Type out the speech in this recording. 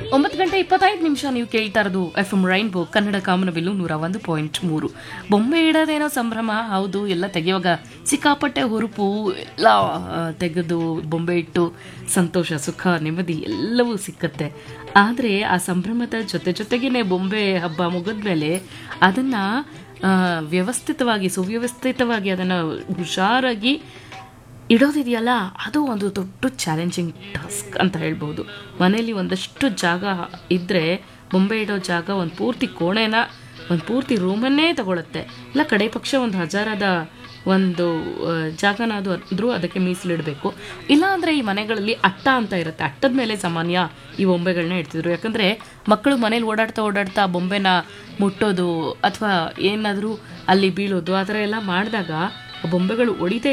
ಒಂಬತ್ತು ಗಂಟೆ ಇಪ್ಪತ್ತೈದು ನಿಮಿಷ ನೀವು ಕೇಳ್ತಾ ಇರೋದು ಎಫ್ ಎಂ ರೈನ್ಬೋ ಕನ್ನಡ ಕಾಮನಬಿಲ್ಲು ನೂರ ಒಂದು ಪಾಯಿಂಟ್ ಮೂರು ಬೊಂಬೆ ಇಡೋದೇನೋ ಸಂಭ್ರಮ ಹೌದು ಎಲ್ಲ ತೆಗೆಯುವಾಗ ಸಿಕ್ಕಾಪಟ್ಟೆ ಹುರುಪು ಎಲ್ಲ ಆ, ತೆಗೆದು ಬೊಂಬೆ ಇಟ್ಟು ಸಂತೋಷ ಸುಖ ನೆಮ್ಮದಿ ಎಲ್ಲವೂ ಸಿಕ್ಕತ್ತೆ ಆದರೆ ಆ ಸಂಭ್ರಮದ ಜೊತೆ ಜೊತೆಗೇನೆ ಬೊಂಬೆ ಹಬ್ಬ ಮುಗಿದ್ಮೇಲೆ ಅದನ್ನ ಆ, ವ್ಯವಸ್ಥಿತವಾಗಿ ಸುವ್ಯವಸ್ಥಿತವಾಗಿ ಅದನ್ನು ಹುಷಾರಾಗಿ ಇಡೋದಿದೆಯಲ್ಲ ಅದು ಒಂದು ದೊಡ್ಡ ಚಾಲೆಂಜಿಂಗ್ ಟಾಸ್ಕ್ ಅಂತ ಹೇಳ್ಬೋದು ಮನೆಯಲ್ಲಿ ಒಂದಷ್ಟು ಜಾಗ ಇದ್ದರೆ ಬೊಂಬೆ ಇಡೋ ಜಾಗ ಒಂದು ಪೂರ್ತಿ ಕೋಣೆನ ಒಂದು ಪೂರ್ತಿ ರೂಮನ್ನೇ ತಗೊಳುತ್ತೆ ಇಲ್ಲ ಕಡೆ ಪಕ್ಷ ಒಂದು ಹಜಾರದ ಒಂದು ಆ, ಜಾಗನಾದರೂ ಆದ್ರೂ ಅದಕ್ಕೆ ಮೀಸಲಿಡಬೇಕು ಇಲ್ಲ ಅಂದರೆ ಈ ಮನೆಗಳಲ್ಲಿ ಅಟ್ಟ ಅಂತ ಇರುತ್ತೆ ಅಟ್ಟದ ಮೇಲೆ ಸಾಮಾನ್ಯ ಈ ಬೊಂಬೆಗಳನ್ನ ಇಡ್ತಿದ್ರು ಯಾಕಂದರೆ ಮಕ್ಕಳು ಮನೇಲಿ ಓಡಾಡ್ತಾ ಓಡಾಡ್ತಾ ಆ ಬೊಂಬೆನ ಮುಟ್ಟೋದು ಅಥವಾ ಏನಾದರೂ ಅಲ್ಲಿ ಬೀಳೋದು ಆ ಥರ ಎಲ್ಲ ಮಾಡಿದಾಗ ಬೊಂಬೆಗಳು ಒಡಿದೇ